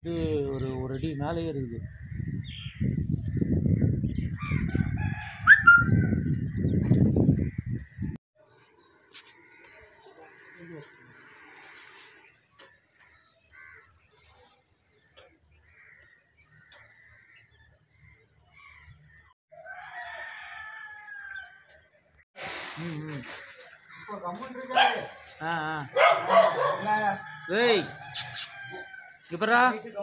இது ஒரு ஒரு அடி மேலேயே இருக்குது ம் ம் ஆ ஆ ஏய் இப்பரா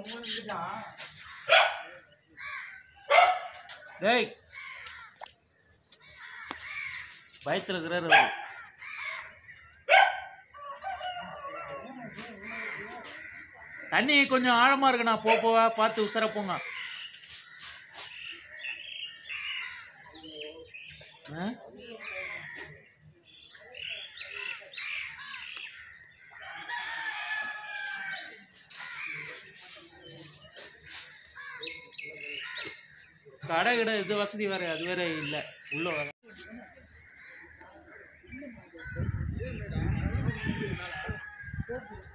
டேய் பயத்தில் இருக்கிறாரு அவரு தண்ணி கொஞ்சம் ஆழமா இருக்குண்ணா போ போவா பார்த்து உசர போங்க ஆ? கடை கடை இது வசதி வேற அது வேற இல்லை உள்ள வர ஆ